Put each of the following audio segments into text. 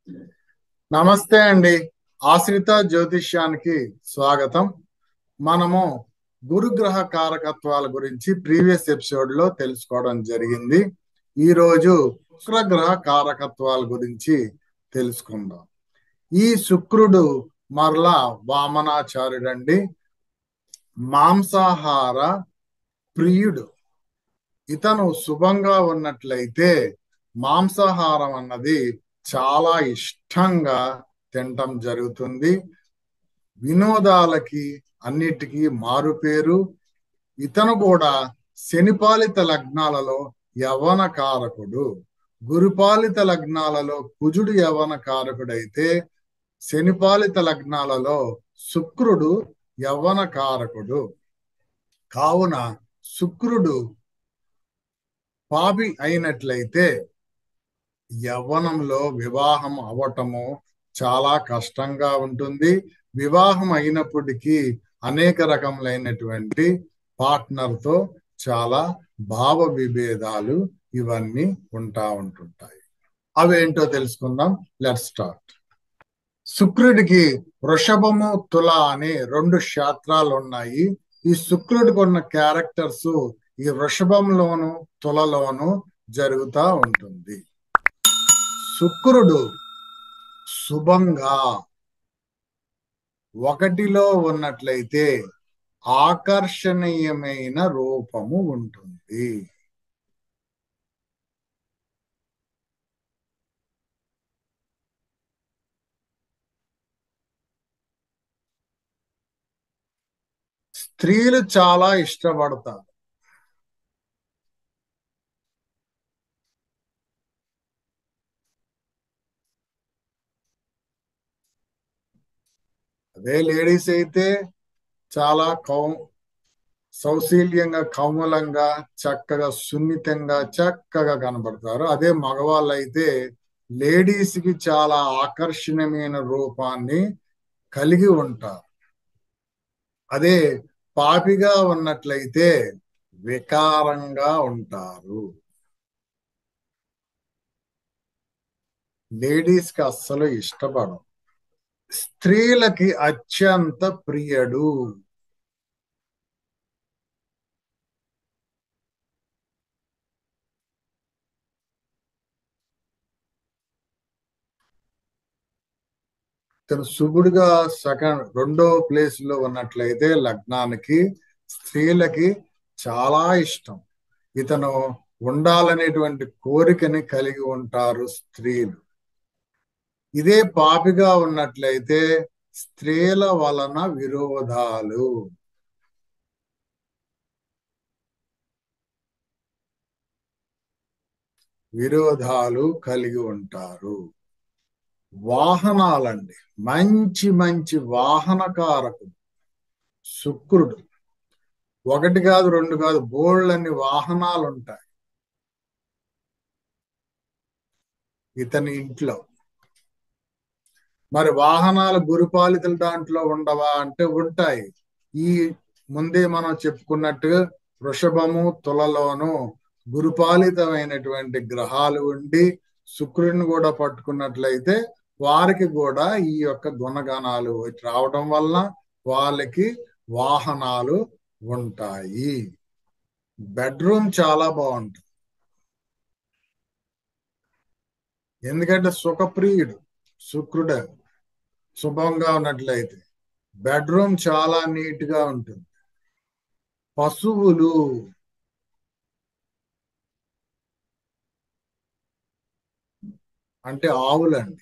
నమస్తే అండి ఆశ్రిత జ్యోతిష్యానికి స్వాగతం మనము గురుగ్రహ కారకత్వాల గురించి ప్రీవియస్ ఎపిసోడ్ లో తెలుసుకోవడం జరిగింది ఈ రోజు శుక్రగ్రహ కారకత్వాల గురించి తెలుసుకుందాం ఈ శుక్రుడు మరలా వామనాచార్యుడండి మాంసాహార ప్రియుడు ఇతను శుభంగా ఉన్నట్లయితే మాంసాహారం అన్నది చాలా ఇష్టంగా తినటం జరుగుతుంది వినోదాలకి అన్నిటికీ మారుపేరు ఇతను కూడా శనిపాలిత లగ్నాలలో యవన కారకుడు గురుపాలిత లగ్నాలలో కుజుడు యవన కారకుడైతే శనిపాలిత లగ్నాలలో శుక్రుడు యవ్వన కారకుడు కావున శుక్రుడు పాపి అయినట్లయితే యవ్వనంలో వివాహం అవటము చాలా కష్టంగా ఉంటుంది వివాహం అయినప్పటికీ అనేక రకములైనటువంటి పార్ట్నర్తో చాలా భావ విభేదాలు ఇవన్నీ ఉంటా ఉంటుంటాయి అవేంటో తెలుసుకుందాం లెట్ స్టార్ట్ శుక్రుడికి వృషభము తుల అనే రెండు క్షేత్రాలు ఉన్నాయి ఈ శుక్రుడికి ఉన్న క్యారెక్టర్స్ ఈ వృషభంలోను తులలోను జరుగుతూ ఉంటుంది శుక్రుడు శుభంగా ఒకటిలో ఉన్నట్లయితే ఆకర్షణీయమైన రూపము ఉంటుంది స్త్రీలు చాలా ఇష్టపడతారు అదే లేడీస్ అయితే చాలా కౌ సౌశీల్యంగా కౌమలంగా చక్కగా సున్నితంగా చక్కగా కనబడతారు అదే మగవాళ్ళు అయితే లేడీస్ కి చాలా ఆకర్షణీయమైన రూపాన్ని కలిగి ఉంటారు అదే పాపిగా ఉన్నట్లయితే వికారంగా ఉంటారు లేడీస్ కి అస్సలు ఇష్టపడరు స్త్రీలకి అత్యంత ప్రియుడు ఇతను శుభుడుగా సెకండ్ రెండో ప్లేస్ లో ఉన్నట్లయితే లగ్నానికి స్త్రీలకి చాలా ఇష్టం ఇతను ఉండాలనేటువంటి కోరికని కలిగి ఉంటారు స్త్రీలు ఇదే పాపిగా ఉన్నట్లయితే స్త్రీల వలన విరోధాలు విరోధాలు కలిగి ఉంటారు వాహనాలండి మంచి మంచి వాహనకారకుడు శుక్రుడు ఒకటి కాదు రెండు కాదు బోళ్ళన్ని వాహనాలు ఉంటాయి ఇతని ఇంట్లో మరి వాహనాలు గురుపాలితుల దాంట్లో ఉండవా అంటే ఉంటాయి ఈ ముందే మనం చెప్పుకున్నట్టు వృషభము తులలోను గురుపాలితమైనటువంటి గ్రహాలు ఉండి శుక్రుడిని కూడా పట్టుకున్నట్లయితే వారికి కూడా ఈ యొక్క గుణగణాలు రావడం వల్ల వాళ్ళకి వాహనాలు ఉంటాయి బెడ్రూమ్ చాలా బాగుంటుంది ఎందుకంటే సుఖప్రియుడు శుక్రుడు శుభంగా ఉన్నట్లయితే బెడ్రూమ్ చాలా నీట్ గా ఉంటుంది పశువులు అంటే ఆవులండి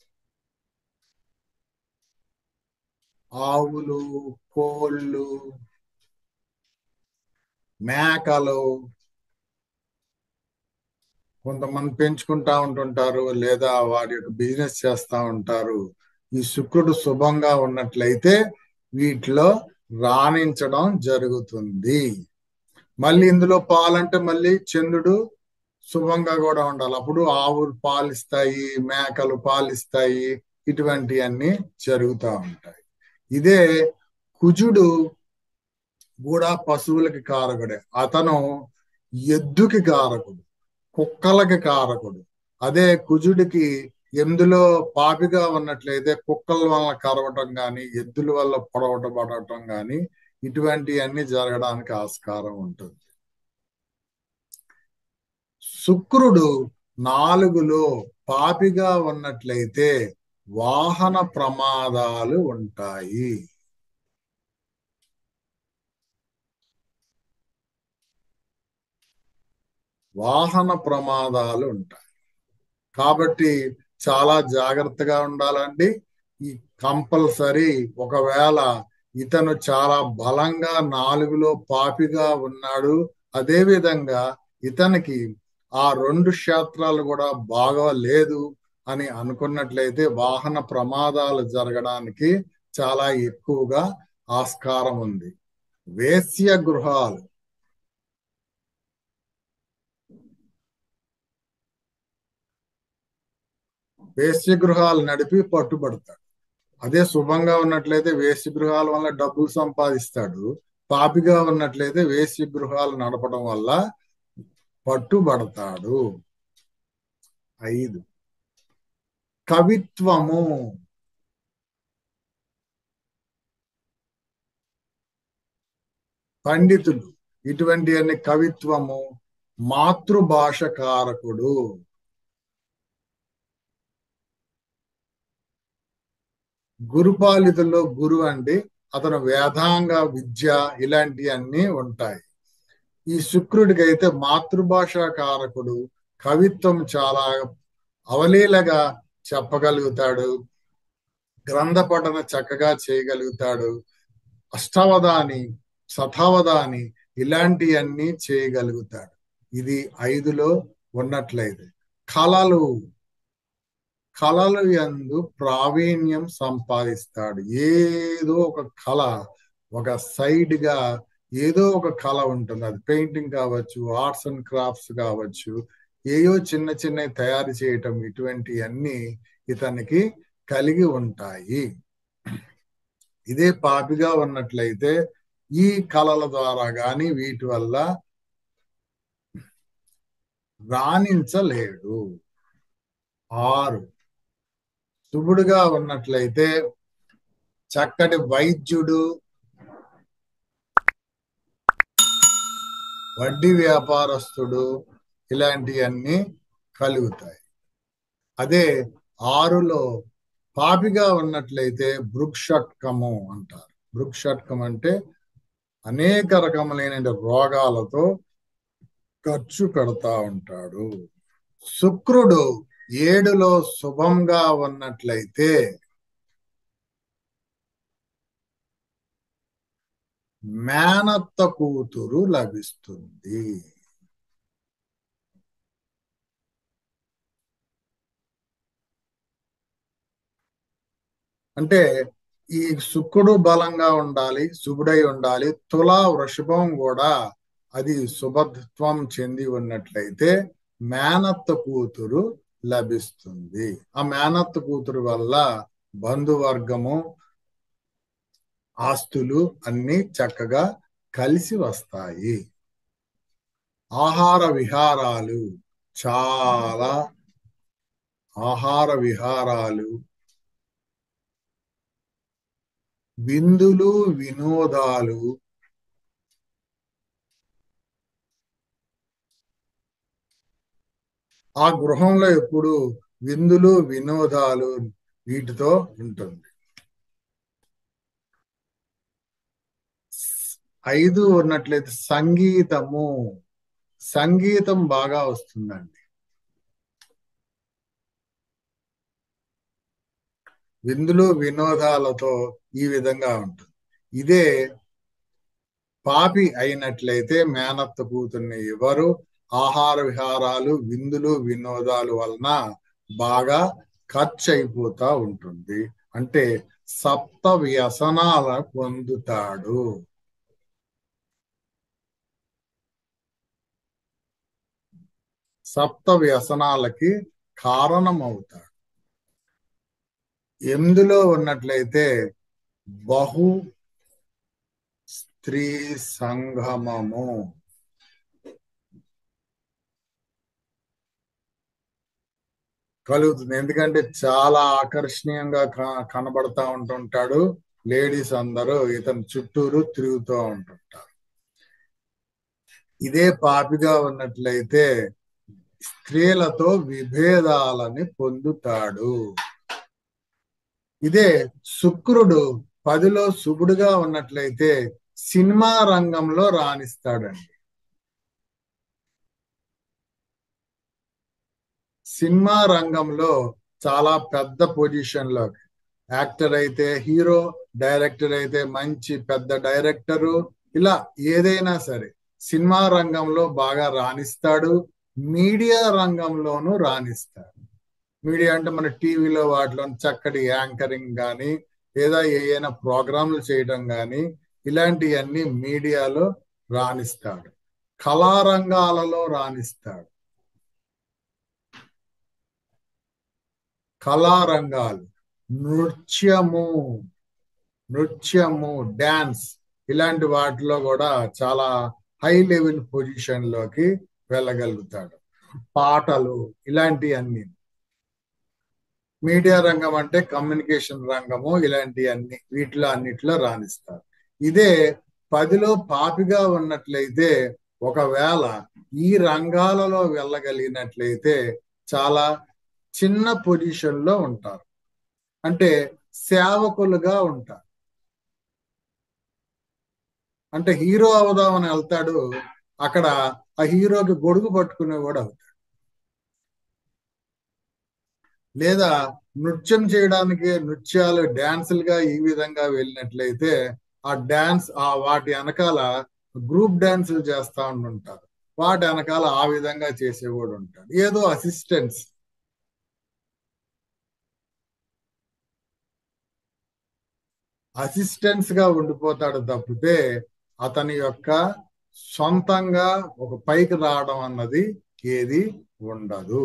ఆవులు కోళ్ళు మేకలు కొంతమంది పెంచుకుంటా ఉంటుంటారు లేదా వారి యొక్క బిజినెస్ చేస్తూ ఉంటారు ఈ శుక్రుడు శుభంగా ఉన్నట్లయితే వీటిలో రాణించడం జరుగుతుంది మళ్ళీ ఇందులో పాలంటే మళ్ళీ చంద్రుడు శుభంగా కూడా ఉండాలి అప్పుడు ఆవులు పాలిస్తాయి మేకలు పాలిస్తాయి ఇటువంటివన్నీ జరుగుతూ ఉంటాయి ఇదే కుజుడు కూడా పశువులకి కారకుడే అతను ఎద్దుకి కారకుడు కుక్కలకి కారకుడు అదే కుజుడికి ఎందులో పాపిగా ఉన్నట్లయితే కుక్కల వల్ల కరవటం కానీ ఎద్దుల వల్ల పొడవట పడటం కానీ ఇటువంటివన్నీ జరగడానికి ఆస్కారం ఉంటుంది శుక్రుడు నాలుగులో పాపిగా ఉన్నట్లయితే వాహన ప్రమాదాలు ఉంటాయి వాహన ప్రమాదాలు ఉంటాయి కాబట్టి చాలా జాగ్రత్తగా ఉండాలండి ఈ కంపల్సరీ ఒకవేళ ఇతను చాలా బలంగా నాలుగులో పాపిగా ఉన్నాడు అదే విధంగా ఇతనికి ఆ రెండు క్షేత్రాలు కూడా బాగా లేదు అని అనుకున్నట్లయితే వాహన ప్రమాదాలు జరగడానికి చాలా ఎక్కువగా ఆస్కారం ఉంది వేశ్య గృహాలు వేశ్య గృహాలు నడిపి పట్టుబడతాడు అదే శుభంగా ఉన్నట్లయితే వేశ్య గృహాల వల్ల డబ్బులు సంపాదిస్తాడు పాపిగా ఉన్నట్లయితే వేశ్య గృహాలు నడపడం వల్ల పట్టుబడతాడు ఐదు కవిత్వము పండితులు ఇటువంటి అన్ని కవిత్వము మాతృభాష కారకుడు గురుపాలితుల్లో గురు అంటే అతను వేదాంగ విద్య ఇలాంటివన్నీ ఉంటాయి ఈ శుక్రుడికి అయితే మాతృభాష కారకుడు కవిత్వం చాలా అవలీలగా చెప్పగలుగుతాడు గ్రంథ పఠన చక్కగా చేయగలుగుతాడు అష్టావధాని శతావధాని ఇలాంటివన్నీ చేయగలుగుతాడు ఇది ఐదులో ఉన్నట్లయితే కళలు కళలు ఎందు ప్రావీణ్యం సంపాదిస్తాడు ఏదో ఒక కళ ఒక సైడ్ గా ఏదో ఒక కళ ఉంటుంది అది పెయింటింగ్ కావచ్చు ఆర్ట్స్ అండ్ క్రాఫ్ట్స్ కావచ్చు ఏయో చిన్న చిన్న తయారు చేయటం ఇటువంటి అన్ని ఇతనికి కలిగి ఉంటాయి ఇదే పాపిగా ఉన్నట్లయితే ఈ కళల ద్వారా గాని వీటి వల్ల రాణించలేడు ఆరు శుభుడుగా ఉన్నట్లయితే చక్కటి వైద్యుడు వడ్డీ వ్యాపారస్తుడు ఇలాంటివన్నీ కలుగుతాయి అదే ఆరులో పాపిగా ఉన్నట్లయితే భృక్షట్కము అంటారు భృక్షట్కం అంటే అనేక రకములైన రోగాలతో ఖర్చు పెడతా ఉంటాడు శుక్రుడు ఏడులో శుభంగా ఉన్నట్లయితే మేనత్త కూతురు లభిస్తుంది అంటే ఈ శుక్రుడు బలంగా ఉండాలి శుభుడై ఉండాలి తులా వృషభం కూడా అది శుభత్వం చెంది ఉన్నట్లయితే మేనత్త కూతురు లభిస్తుంది ఆ మేనత్త కూతురు వల్ల బంధువర్గము ఆస్తులు అన్ని చక్కగా కలిసి వస్తాయి ఆహార విహారాలు చాలా ఆహార విహారాలు విందులు వినోదాలు ఆ గృహంలో ఎప్పుడు విందులు వినోదాలు వీటితో ఉంటుంది ఐదు ఉన్నట్లయితే సంగీతము సంగీతం బాగా వస్తుందండి విందులు వినోదాలతో ఈ విధంగా ఉంటుంది ఇదే పాపి అయినట్లయితే మేనత్త కూతుర్ని ఎవరు ఆహార విహారాలు విందులు వినోదాలు వలన బాగా ఖర్చు అయిపోతా ఉంటుంది అంటే సప్త వ్యసనాల పొందుతాడు సప్త వ్యసనాలకి కారణమవుతాడు ఎందులో ఉన్నట్లయితే బహు స్త్రీ సంగమము కలుగుతుంది ఎందుకంటే చాలా ఆకర్షణీయంగా క- కనబడతా ఉంటుంటాడు లేడీస్ అందరూ ఇతని చుట్టూరు తిరుగుతూ ఉంటుంటారు ఇదే పాపిగా ఉన్నట్లయితే స్త్రీలతో విభేదాలని పొందుతాడు ఇదే శుక్రుడు పదిలో శుభుడుగా ఉన్నట్లయితే సినిమా రంగంలో రాణిస్తాడండి సినిమా రంగంలో చాలా పెద్ద పొజిషన్ లో యాక్టర్ అయితే హీరో డైరెక్టర్ అయితే మంచి పెద్ద డైరెక్టరు ఇలా ఏదైనా సరే సినిమా రంగంలో బాగా రాణిస్తాడు మీడియా రంగంలోనూ రాణిస్తాడు మీడియా అంటే మన టీవీలో వాటిలో చక్కటి యాంకరింగ్ కానీ లేదా ఏదైనా ప్రోగ్రాంలు చేయడం కానీ ఇలాంటివన్నీ మీడియాలో రాణిస్తాడు కళారంగాలలో రాణిస్తాడు కళారంగాలు నృత్యము నృత్యము డాన్స్ ఇలాంటి వాటిలో కూడా చాలా హై లెవెల్ పొజిషన్ లోకి వెళ్ళగలుగుతాడు పాటలు ఇలాంటివన్నీ మీడియా రంగం అంటే కమ్యూనికేషన్ రంగము ఇలాంటివన్నీ వీటిలో అన్నిట్లో రాణిస్తారు ఇదే పదిలో పాపిగా ఉన్నట్లయితే ఒకవేళ ఈ రంగాలలో వెళ్ళగలిగినట్లయితే చాలా చిన్న పొజిషన్ లో ఉంటారు అంటే సేవకులుగా ఉంటారు అంటే హీరో అవుదామని వెళ్తాడు అక్కడ ఆ హీరోకి గొడుగు పట్టుకునే కూడా అవుతాడు లేదా నృత్యం చేయడానికి నృత్యాలు డాన్సులుగా ఈ విధంగా వెళ్ళినట్లయితే ఆ డాన్స్ ఆ వాటి వెనకాల గ్రూప్ డాన్సులు చేస్తా ఉంటుంటారు వాటి వెనకాల ఆ విధంగా చేసేవాడు ఉంటాడు ఏదో అసిస్టెంట్స్ అసిస్టెంట్స్ గా ఉండిపోతాడు తప్పితే అతని యొక్క సొంతంగా ఒక పైకి రావడం అన్నది ఏది ఉండదు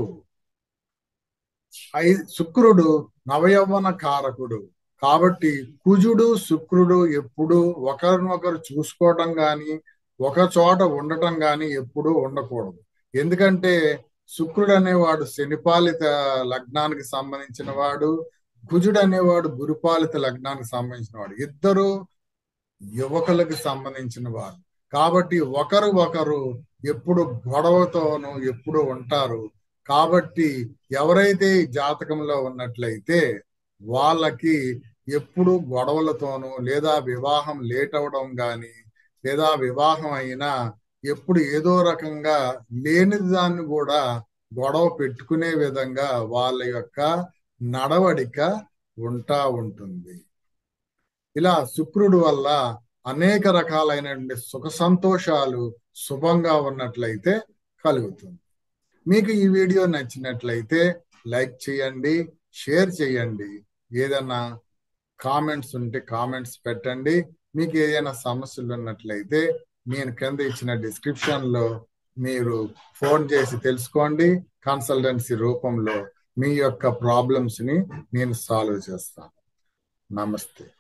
ఐ శుక్రుడు నవయవ్వన కారకుడు కాబట్టి కుజుడు శుక్రుడు ఎప్పుడు ఒకరినొకరు చూసుకోవటం గాని ఒక చోట ఉండటం గాని ఎప్పుడు ఉండకూడదు ఎందుకంటే శుక్రుడు అనేవాడు శనిపాలిత లగ్నానికి సంబంధించిన వాడు కుజుడు అనేవాడు గురుపాలిత లగ్నానికి సంబంధించిన వాడు ఇద్దరు యువకులకు సంబంధించిన వారు కాబట్టి ఒకరు ఒకరు ఎప్పుడు గొడవతోనూ ఎప్పుడు ఉంటారు కాబట్టి ఎవరైతే ఈ జాతకంలో ఉన్నట్లయితే వాళ్ళకి ఎప్పుడు గొడవలతోనూ లేదా వివాహం లేట్ అవడం కానీ లేదా వివాహం అయినా ఎప్పుడు ఏదో రకంగా లేని దాన్ని కూడా గొడవ పెట్టుకునే విధంగా వాళ్ళ యొక్క నడవడిక ఉంటా ఉంటుంది ఇలా శుక్రుడు వల్ల అనేక రకాలైనటువంటి సుఖ సంతోషాలు శుభంగా ఉన్నట్లయితే కలుగుతుంది మీకు ఈ వీడియో నచ్చినట్లయితే లైక్ చేయండి షేర్ చేయండి ఏదైనా కామెంట్స్ ఉంటే కామెంట్స్ పెట్టండి మీకు ఏదైనా సమస్యలు ఉన్నట్లయితే నేను కింద ఇచ్చిన డిస్క్రిప్షన్ లో మీరు ఫోన్ చేసి తెలుసుకోండి కన్సల్టెన్సీ రూపంలో మీ యొక్క ప్రాబ్లమ్స్ ని నేను సాల్వ్ చేస్తాను నమస్తే